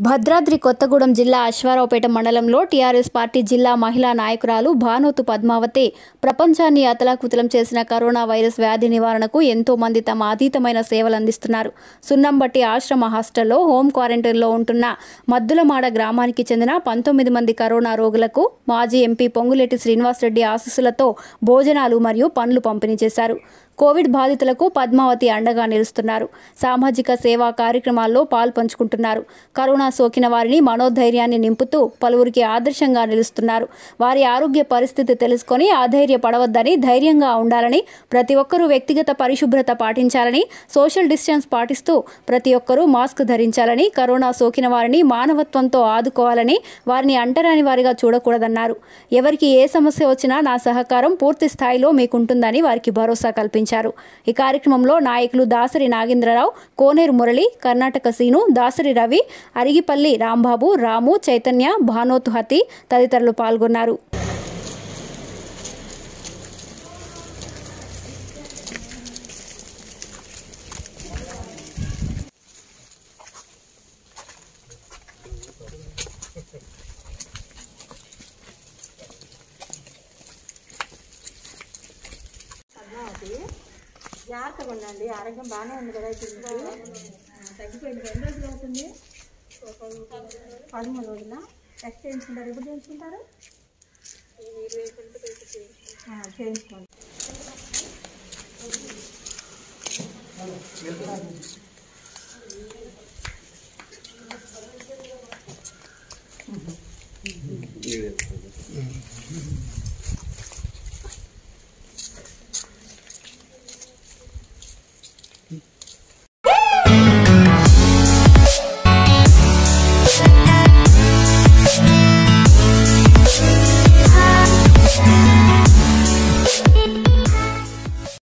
భద్రాద్రి కొత్తగూడెం జిల్లా అశ్వారావుపేట మండలంలో TRS party జిల్లా మహిళా నాయకురాలు భానోతు పద్మావతి ప్రపంచాన్ని అతలాకుతలం చేసిన కరోనా వైరస్ వ్యాధి నివారణకు ఎంతో మంది తమ అతీతమైన సేవలు అందిస్తున్నారు సున్నంబట్టి ఆశ్రమ హాస్టల్లో హోం క్వారంటైన్లో ఉంటున్న మద్దులమాడ గ్రామానికి చెందిన పంతొమ్మిది మంది కరోనా రోగులకు మాజీ ఎంపీ పొంగులేటి శ్రీనివాసరెడ్డి ఆశీస్సులతో భోజనాలు మరియు పండ్లు పంపిణీ చేశారు కోవిడ్ బాధితులకు పద్మావతి అండగా నిలుస్తున్నారు సామాజిక సేవా కార్యక్రమాల్లో పాల్పంచుకుంటున్నారు కరోనా సోకిన వారిని మనోధైర్యాన్ని నింపుతూ పలువురికి ఆదర్శంగా నిలుస్తున్నారు వారి ఆరోగ్య పరిస్థితి తెలుసుకొని ఆధైర్యపడవద్దని ధైర్యంగా ఉండాలని ప్రతి ఒక్కరూ వ్యక్తిగత పరిశుభ్రత పాటించాలని సోషల్ డిస్టెన్స్ పాటిస్తూ ప్రతి ఒక్కరూ మాస్క్ ధరించాలని కరోనా సోకిన వారిని మానవత్వంతో ఆదుకోవాలని వారిని అంటరాని వారిగా చూడకూడదన్నారు ఎవరికి ఏ సమస్య వచ్చినా నా సహకారం పూర్తి స్థాయిలో మీకుంటుందని వారికి భరోసా కల్పించారు ఈ కార్యక్రమంలో నాయకులు దాసరి నాగేంద్రరావు కోనేరు మురళి కర్ణాటక సీను దాసరి రవి అరిగిపల్లి రాంబాబు రాము చైతన్య భానోతు హతి తదితరులు పాల్గొన్నారు పద్మావతి జాగ్రత్తగా ఉండండి ఆరోగ్యం బాగానే ఉంది కదా ఇప్పుడు మీకు? ఆ, తగ్గిపోయింది ఎన్ని రోజులు అవుతుంది పదమూడు రోజుల టెస్ట్ చేయించుకుంటారు ఎప్పుడు చేయించుకుంటారు ఆ, చేయించుకోండి